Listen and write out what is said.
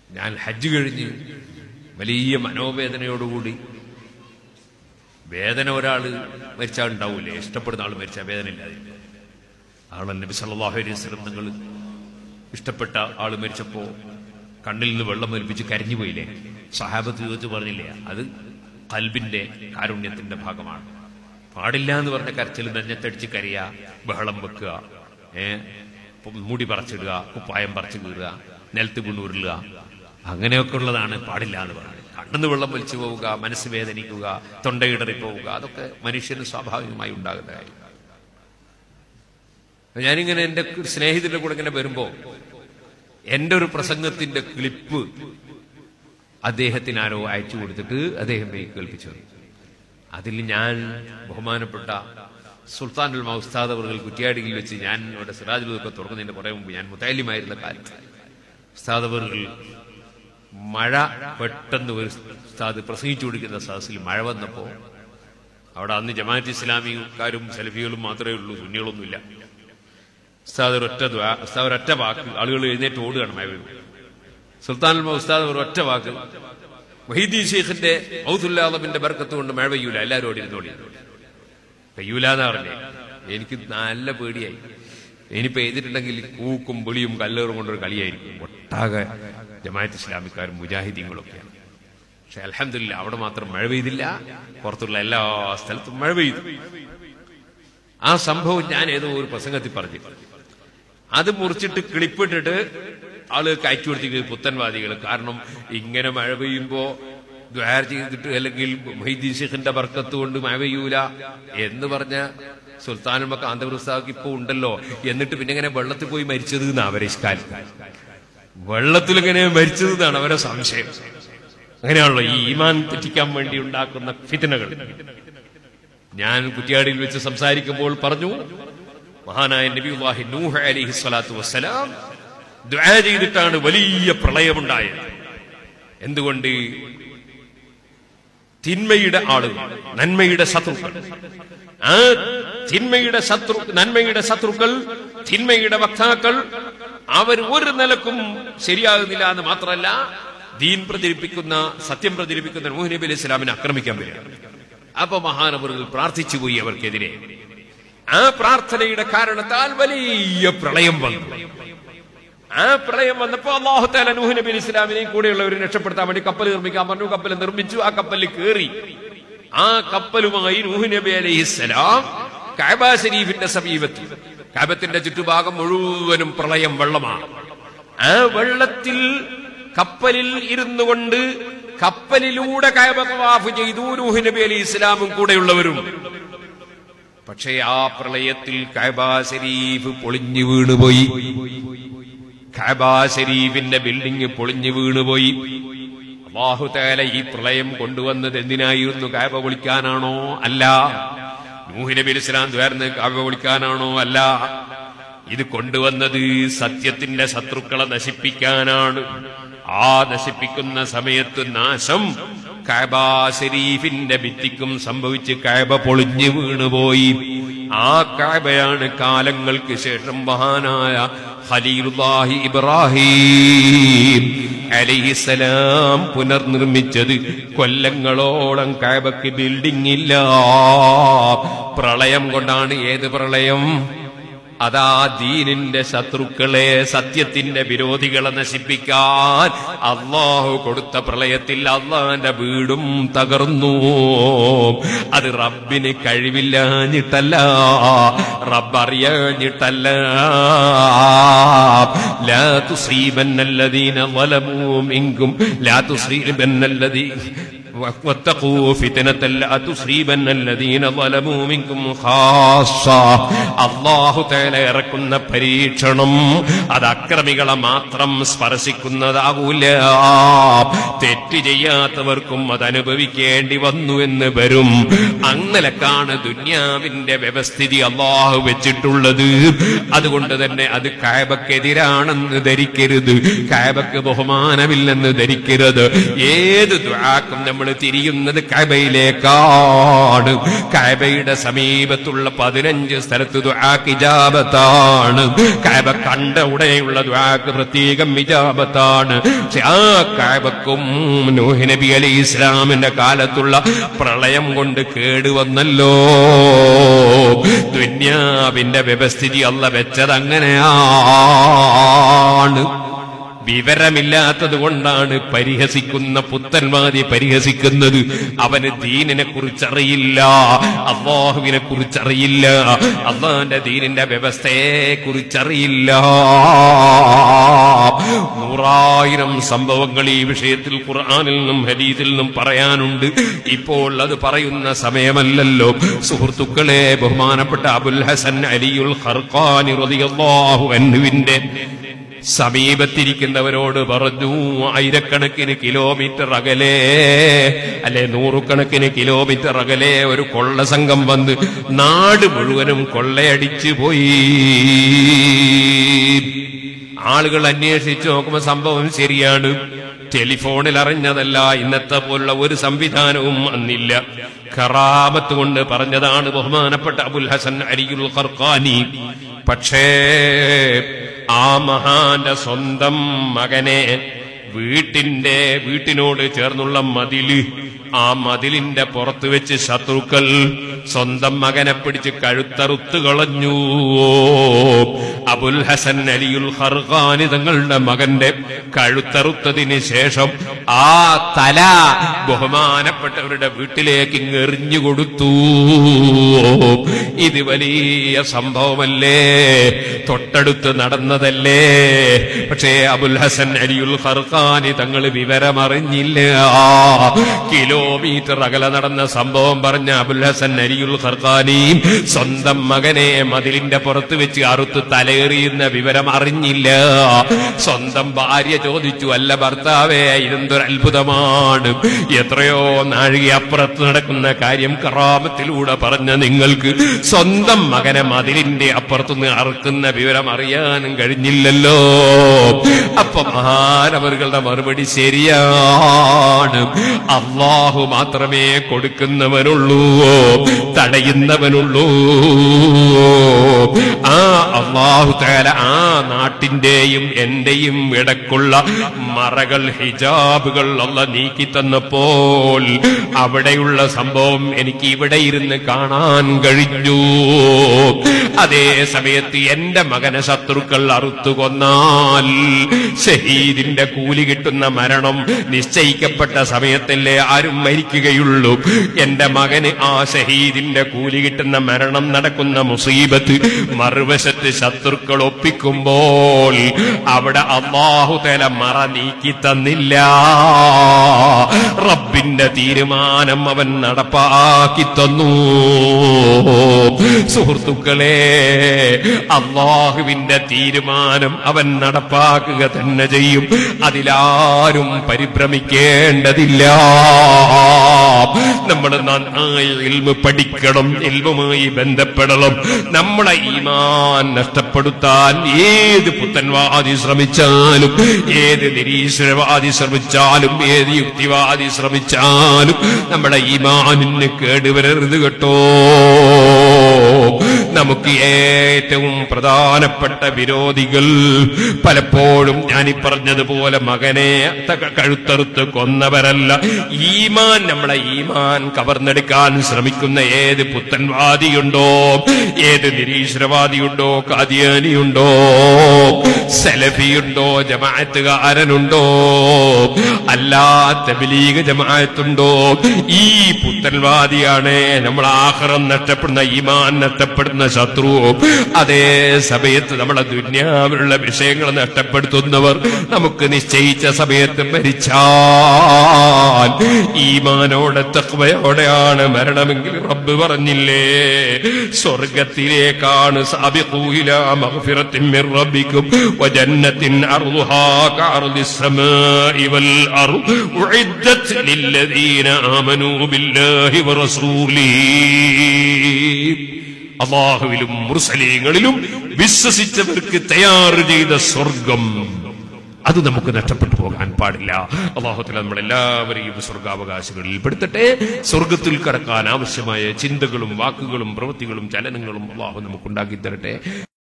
ഞാൻ ഹജ്ജ് കഴിഞ്ഞ് വലിയ മനോവേദനയോടുകൂടി വേദന ഒരാള് മരിച്ചാൽ ഉണ്ടാവൂലേ ഇഷ്ടപ്പെടുന്ന ആൾ മരിച്ചാൽ വേദന ഇല്ലാതെ ആളെ നബി സല്ലല്ലാഹു അലൈഹി വസല്ലം നിങ്ങൾ ഇഷ്ടപ്പെട്ട ആള് മരിച്ചപ്പോ കണ്ണിൽ നിന്ന് വെള്ളം ഒലിപ്പിച്ച് കരഞ്ഞു പോയില്ലേ സഹാബത്ത് ചോദിച്ചു പറഞ്ഞില്ലേ അത് കൽബിന്റെ കാരുണ്യത്തിന്റെ ഭാഗമാണ് പാടില്ല എന്ന് പറഞ്ഞ കരച്ചിൽ നെഞ്ഞത്തടിച്ച് കരയുക ബഹളം വെക്കുക ഏ മുടി പറിച്ചിടുക കുപ്പായം പറിച്ചു കീറുക നിലത്ത് കൊണ്ടുരുളുക അങ്ങനെയൊക്കെ ഉള്ളതാണ് പാടില്ല എന്ന് പറയുന്നത് കണ്ണെന്ന് വെള്ളം വലിച്ചു പോവുക മനസ്സ് വേദനിക്കുക തൊണ്ടയിടറി പോവുക അതൊക്കെ മനുഷ്യന് സ്വാഭാവികമായി ഉണ്ടാകുന്ന കാര്യം ഞാനിങ്ങനെ എന്റെ സ്നേഹിതരുടെ കൂടെ ഇങ്ങനെ വരുമ്പോ എന്റെ ഒരു പ്രസംഗത്തിന്റെ ക്ലിപ്പ് അദ്ദേഹത്തിന് ആരോ അയച്ചു കൊടുത്തിട്ട് അദ്ദേഹം പോയി കേൾപ്പിച്ചു അതിൽ ഞാൻ ബഹുമാനപ്പെട്ട സുൽത്താനുൽ മൗസ്താദ് അവർ കുറ്റിയാടിയിൽ വെച്ച് ഞാൻ ഇവിടെ സിറാജുലൊക്കെ തുറക്കുന്നതിന്റെ കുറെ മുമ്പ് ഞാൻ മുത്താലിമായിരുന്ന കാലത്ത് ഉസ്താദ് അവർ മഴ പെട്ടെന്ന് ഒരു ഉസ്താദ് പ്രസംഗിച്ചു കൊടുക്കുന്ന സദസ്സിൽ മഴ വന്നപ്പോ അവിടെ അന്ന് ജമാഅത്ത് ഇസ്ലാമിക്കാരും സെൽഫികളും മാത്രമേ ഉള്ളൂ സുന്നികളൊന്നുമില്ല ഉസ്താദ് ഒരൊറ്റ ദ്വാ ഉസ്താദ് ഒരൊറ്റ വാക്ക് ആളുകൾ എഴുന്നേറ്റ് ഓടുകയാണ് മഴ വീഴും സുൽത്താൻ ഉസ്താദ് ഒരു ഒറ്റ വാക്ക് വഹീദി ഷെയ്ഖിന്റെ ഔദുല്ലാദമിന്റെ ബർക്കത്ത് കൊണ്ട് മഴ പെയ്യൂല എല്ലാവരും ഓടി ഇരുന്നോടി പെയ്യൂല എന്നാ പറഞ്ഞേ എനിക്ക് നല്ല പേടിയായി ഇനി പെയ്തിട്ടുണ്ടെങ്കിൽ കൂക്കും വിളിയും കല്ലേറും കൊണ്ടൊരു കളിയായിരിക്കും ഒട്ടാകെ ജമാഅത്ത് ഇസ്ലാമിക്കാരും മുജാഹിദീങ്ങളൊക്കെയാണ് പക്ഷെ അലഹമില്ല അവിടെ മാത്രം മഴ പെയ്തില്ല പുറത്തുള്ള എല്ലാ സ്ഥലത്തും മഴ പെയ്തു ആ സംഭവം ഞാൻ ഏതോ ഒരു പ്രസംഗത്തിൽ പറഞ്ഞു അത് മുറിച്ചിട്ട് കിളിപ്പിട്ടിട്ട് ആളുകൾക്ക് അയച്ചു കൊടുത്തിട്ട് പുത്തൻവാദികൾ കാരണം ഇങ്ങനെ മഴ പെയ്യുമ്പോ ദ്വാര ചെയ്തിട്ട് അല്ലെങ്കിൽ മൊഹീദ്ദീൻ ഷെയ്ഖിന്റെ ബർക്കത്ത് കൊണ്ട് മഴ പെയ്യൂല എന്ന് പറഞ്ഞ സുൽത്താനും കാന്തപുരസ്താക്ക് ഇപ്പൊ ഉണ്ടല്ലോ എന്നിട്ട് പിന്നെ ഇങ്ങനെ വെള്ളത്തിൽ പോയി മരിച്ചത് എന്നാ അവരെ ഇഷ്കാൽ വെള്ളത്തിൽ ഇങ്ങനെ മരിച്ചത് എന്നാണ് അവരെ സംശയം അങ്ങനെയാണല്ലോ ഈ ഈമാൻ തെറ്റിക്കാൻ വേണ്ടി ഉണ്ടാക്കുന്ന ഫിത്തനകൾ ഞാൻ കുറ്റിയാടിയിൽ വെച്ച് സംസാരിക്കുമ്പോൾ പറഞ്ഞു മഹാനായ നബി നൂഹ് അലിഹി സ്വലാത്തു വസ്സലാം ദ്വാ ചെയ്തിട്ടാണ് വലിയ പ്രളയമുണ്ടായത് എന്തുകൊണ്ട് തിന്മയുടെ ആളുകൾ നന്മയുടെ ശത്രുക്കൾ ആ തിന്മയുടെ ശത്രു നന്മയുടെ ശത്രുക്കൾ തിന്മയുടെ വക്താക്കൾ അവർ ഒരു നിലക്കും ശരിയാകുന്നില്ല എന്ന് മാത്രമല്ല ദീൻ പ്രചരിപ്പിക്കുന്ന സത്യം പ്രചരിപ്പിക്കുന്ന നൂഹ് നബി അലൈഹി ഇസ്ലാമിനെ ആക്രമിക്കാൻ വരിക അപ്പൊ മഹാനവറുകൾ പ്രാർത്ഥിച്ചു പോയി അവർക്കെതിരെ ആ പ്രാർത്ഥനയുടെ കാരണത്താൽ വലിയ പ്രളയം വന്നു ആ പ്രളയം വന്നപ്പോ അള്ളാഹു താല നൂഹ് നബി അലൈഹി ഇസ്ലാമിനെയും കൂടെയുള്ളവരെ രക്ഷപ്പെടുത്താൻ വേണ്ടി കപ്പൽ നിർമ്മിക്കാൻ പറഞ്ഞു കപ്പൽ നിർമ്മിച്ചു ആ കപ്പലിൽ കയറി ആ കപ്പലുമായി നൂഹ് നബി അലൈഹി ഇസ്ലാം കാബ ശരീഫിന്റെ സമീപത്തിൽ കാബത്തിന്റെ ചുറ്റുഭാഗം മുഴുവനും പ്രളയം വെള്ളമാണ് ആ വെള്ളത്തിൽ കപ്പലിൽ ഇരുന്നു കൊണ്ട് കപ്പലിലൂടെ കാബ തവാഫ് ചെയ്തു നൂഹ് നബി അലൈഹി ഇസ്ലാമും കൂടെയുള്ളവരും പക്ഷേ ആ പ്രളയത്തിൽ കാബ ശരീഫ് പൊളിഞ്ഞു വീണുപോയി കാബ ശരീഫിന്റെ ബിൽഡിംഗ് പൊളിഞ്ഞു വീണുപോയി അള്ളാഹുതേല ഈ പ്രളയം കൊണ്ടുവന്നത് എന്തിനായിരുന്നു കാബ പൊളിക്കാനാണോ അല്ല നൂഹ് നബി അലൈഹി ഇസ്ലാം ദ്വാരന്ന് കാബ പൊളിക്കാനാണോ അല്ല ഇത് കൊണ്ടുവന്നത് സത്യത്തിന്റെ ശത്രുക്കളെ നശിപ്പിക്കാനാണ് ആ നശിപ്പിക്കുന്ന സമയത്ത് നാശം കഅബ ശരീഫിന്റെ ഭിത്തിക്കും സംഭവിച്ച് കഅബ പൊളിഞ്ഞു വീണുപോയി ആ കഅബയാണ് കാലങ്ങൾക്ക് ശേഷം മഹാനായ ഖലീലുല്ലാഹി ഇബ്രാഹിം അലൈഹിസലാം പുനർനിർമ്മിച്ചത് കൊല്ലങ്ങളോളം കഅബക്ക് ബിൽഡിംഗ് ഇല്ല പ്രളയം കൊണ്ടാണ് ഏത് പ്രളയം അതാ ദീനിന്റെ ശത്രുക്കളെ സത്യത്തിന്റെ വിരോധികളെ നശിപ്പിക്കാൻ അള്ളാഹു കൊടുത്ത പ്രളയത്തിൽ അള്ളാന്റെ വീടും തകർന്നു അത് റബ്ബിന് കഴിവില്ലാഞ്ഞിട്ടല്ല റബ്ബറിയാഞ്ഞിട്ടല്ല ലാ തുസീബന്നല്ലദീന ظلموا منكم لا تصيبن الذين واتقوا فتنة لا تصيبن الذين ظلموا منكم خاصة അള്ളാഹു തേല ഇറക്കുന്ന പരീക്ഷണം അത് അക്രമികളെ മാത്രം സ്പർശിക്കുന്നതാകൂല തെറ്റ് ചെയ്യാത്തവർക്കും അത് അനുഭവിക്കേണ്ടി വന്നു എന്ന് വരും അങ്ങനെക്കാണ് ദുന്യാവിന്റെ വ്യവസ്ഥിതി അള്ളാഹു വെച്ചിട്ടുള്ളത് അതുകൊണ്ട് തന്നെ അത് കായബക്കെതിരാണെന്ന് ധരിക്കരുത് കായബക്ക് ബഹുമാനമില്ലെന്ന് ധരിക്കരുത് ഏത് ദ്വാക്കും നമ്മൾ നമ്മൾ തിരിയുന്നത് കബയിലേക്കാണ് കബയുടെ സമീപത്തുള്ള പതിനഞ്ച് സ്ഥലത്ത് ദുആക്ക് ഇജാബത്താണ് കബ കണ്ട ഉടനെയുള്ള ദുആക്ക് പ്രത്യേകം ഇജാബത്താണ് പക്ഷെ ആ കബക്കും നൂഹ് നബി അലി ഇസ്ലാമിന്റെ കാലത്തുള്ള പ്രളയം കൊണ്ട് കേടുവന്നല്ലോ ദുന്യാവിന്റെ വ്യവസ്ഥിതി അല്ല വെച്ചത് അങ്ങനെയാണ് വിവരമില്ലാത്തത് കൊണ്ടാണ് പരിഹസിക്കുന്ന പുത്തൻവാദി പരിഹസിക്കുന്നത് അവന് ദീനിനെ കുറിച്ചറിയില്ല അള്ളാഹുവിനെ കുറിച്ചറിയില്ല അള്ളാന്റെ ദീനിന്റെ വ്യവസ്ഥയെ കുറിച്ചറിയില്ല നൂറായിരം സംഭവങ്ങൾ ഈ വിഷയത്തിൽ ഖുർആാനിൽ നിന്നും ഹദീസിൽ നിന്നും പറയാനുണ്ട് ഇപ്പോൾ അത് പറയുന്ന സമയമല്ലല്ലോ സുഹൃത്തുക്കളെ ബഹുമാനപ്പെട്ട അബുൽ ഹസൻ അലിയുൽ ഖർഖാനി റളിയല്ലാഹു അൻഹുവിന്റെ സമീപത്തിരിക്കുന്നവരോട് പറഞ്ഞു ആയിരക്കണക്കിന് കിലോമീറ്റർ അകലെ അല്ലെ നൂറുകണക്കിന് കിലോമീറ്റർ അകലെ ഒരു കൊള്ള സംഘം വന്ന് നാട് മുഴുവനും കൊള്ളയടിച്ചു പോയി ആളുകൾ അന്വേഷിച്ചു നോക്കുമ്പോ സംഭവം ശരിയാണ് ടെലിഫോണിൽ അറിഞ്ഞതല്ല ഇന്നത്തെ പോലുള്ള ഒരു സംവിധാനവും അന്നില്ല ഖറാമത്ത് കൊണ്ട് പറഞ്ഞതാണ് ബഹുമാനപ്പെട്ട അബുൽ ഹസൻ അരിയുൽ ഖർഖാനി പക്ഷേ ആ മഹാന്റെ സ്വന്തം മകനെ വീട്ടിന്റെ വീട്ടിനോട് ചേർന്നുള്ള മതില് ആ മതിലിന്റെ പുറത്ത് വെച്ച് ശത്രുക്കൾ സ്വന്തം മകനെ പിടിച്ച് കഴുത്തറുത്ത് കളഞ്ഞു അബുൽ ഹസൻ അലിയുൽ ഹർഖാനി തങ്ങളുടെ മകന്റെ കഴുത്തറുത്തതിന് ശേഷം ആ തല ബഹുമാനപ്പെട്ടവരുടെ വീട്ടിലേക്ക് ഇങ്ങ് എറിഞ്ഞു കൊടുത്തു ഇത് വലിയ സംഭവമല്ലേ തൊട്ടടുത്ത് നടന്നതല്ലേ പക്ഷേ അബുൽ ഹസൻ അലിയുൽ ഹർഖാനി തങ്ങൾ വിവരമറിഞ്ഞില്ല കിലോമീറ്റർ അകലെ നടന്ന സംഭവം പറഞ്ഞ അബുൽ ഹസൻ അരിയുൽ ഖർഖാനി സ്വന്തം മകനെ മതിലിന്റെ പുറത്ത് വെച്ച് അറുത്ത് തലയേറിയുന്ന വിവരം അറിഞ്ഞില്ല സ്വന്തം ഭാര്യ ചോദിച്ചു അല്ല ഭർത്താവേ ഇതെന്തൊരു അത്ഭുതമാണ് എത്രയോ നാഴിക അപ്പുറത്ത് നടക്കുന്ന കാര്യം കറാമത്തിലൂടെ പറഞ്ഞ നിങ്ങൾക്ക് സ്വന്തം മകനെ മതിലിന്റെ അപ്പുറത്തുനിന്ന് അറുക്കുന്ന വിവരം അറിയാനും കഴിഞ്ഞില്ലല്ലോ അപ്പൊ മഹാനവറുകളുടെ മറുപടി ശരിയാണ് അള്ളാഹു മാത്രമേ കൊടുക്കുന്നവനുള്ളൂ തടയുന്നവനുള്ളൂ ആ അള്ളാഹു തേല ആ നാട്ടിന്റെയും എന്റെയും ഇടക്കുള്ള മറകൾ ഹിജാബുകൾ അല്ല നീക്കി തന്നപ്പോൾ അവിടെയുള്ള സംഭവം എനിക്ക് ഇവിടെ ഇരുന്ന് കാണാൻ കഴിഞ്ഞു അതേ സമയത്ത് എന്റെ മകനെ ശത്രുക്കൾ അറുത്തു കൊന്നാൽ ഷഹീദിന്റെ കൂലി കിട്ടുന്ന മരണം നിശ്ചയിക്കപ്പെട്ട സമയത്തല്ലേ ആരും മരിക്കുകയുള്ളൂ എന്റെ മകന് ആ ഷഹീദിന്റെ കൂലി കിട്ടുന്ന മരണം നടക്കുന്ന മുസീബത്ത് മറുവശത്ത് ശത്രുക്കൾ ഒപ്പിക്കുമ്പോൾ അവിടെ അള്ളാഹു തല മറ നീക്കി തന്നില്ല റബ്ബിന്റെ തീരുമാനം അവൻ നടപ്പാക്കി തന്നു സുഹൃത്തുക്കളെ അള്ളാഹുവിന്റെ തീരുമാനം അവൻ നടപ്പാക്കുക തന്നെ ചെയ്യും അതിലാരും പരിഭ്രമിക്കേണ്ടതില്ല നമ്മൾ നന്നായി ഇൽമ പഠിക്കണം ഇൽമുമായി ബന്ധപ്പെടണം നമ്മളെ ഈമാൻ നഷ്ടപ്പെടുത്താൻ ഏത് പുത്തൻവാദി ശ്രമിച്ചാലും ഏത് നിരീശ്വരവാദി ശ്രമിച്ചാലും ഏത് യുക്തിവാദി ശ്രമിച്ചാലും നമ്മുടെ ഈമാനിന് കേടുവരരുത് കേട്ടോ നമുക്ക് ഏറ്റവും പ്രധാനപ്പെട്ട വിരോധികൾ പലപ്പോഴും ഞാനീ പറഞ്ഞതുപോലെ മകനെ ത- കഴുത്തറുത്ത് കൊന്നവരല്ല ഈമാൻ നമ്മളെ ഈമാൻ കവർന്നെടുക്കാൻ ശ്രമിക്കുന്ന ഏത് പുത്തൻവാദിയുണ്ടോ ഏത് നിരീശ്വരവാദിയുണ്ടോ കാദിയാനിയുണ്ടോ സലഫിയുണ്ടോ ജമാഅത്തുകാരനുണ്ടോ അല്ലാത്ത ബലീഗ് ജമാഅത്തുണ്ടോ ഈ പുത്തൻവാദിയാണ് നമ്മൾ ആഹ്റം നഷ്ടപ്പെടുന്ന ഈമാൻ നഷ്ടപ്പെടുന്ന ശത്രു അതേ സമയത്ത് നമ്മളെ ദുന്യാവിലുള്ള വിഷയങ്ങൾ നഷ്ടപ്പെടുത്തുന്നവർ നമുക്ക് നിശ്ചയിച്ച സമയത്ത് മരിച്ചാൽ ഈമാനോടെ തക്വയോടെയാണ് മരണമെങ്കിൽ റബ്ബ് പറഞ്ഞില്ലേ സ്വർഗത്തിലേക്കാണ് സാബിഖൂ ഇലാ മഗ്ഫിറത്തിൻ മിർ റബ്ബിക്കും വജന്നത്തിൻ അർളുഹാ കഅർളിസ് സമാഇ വൽ അർദ് ഉഇദ്ദത് ലില്ലദീന ആമനൂ ബില്ലാഹി വറസൂലിഹി അള്ളാഹുവിലും മുർസലീങ്ങളിലും വിശ്വസിച്ചവർക്ക് തയ്യാറ് ചെയ്ത സ്വർഗം അത് നമുക്ക് നഷ്ടപ്പെട്ടു പോകാൻ പാടില്ല അള്ളാഹുത്തല നമ്മളെല്ലാവരെയും സ്വർഗാവകാശങ്ങളിൽ പെടുത്തട്ടെ സ്വർഗത്തിൽ കടക്കാൻ ആവശ്യമായ ചിന്തകളും വാക്കുകളും പ്രവൃത്തികളും ചലനങ്ങളും അള്ളാഹു നമുക്ക് ഉണ്ടാക്കി തരട്ടെ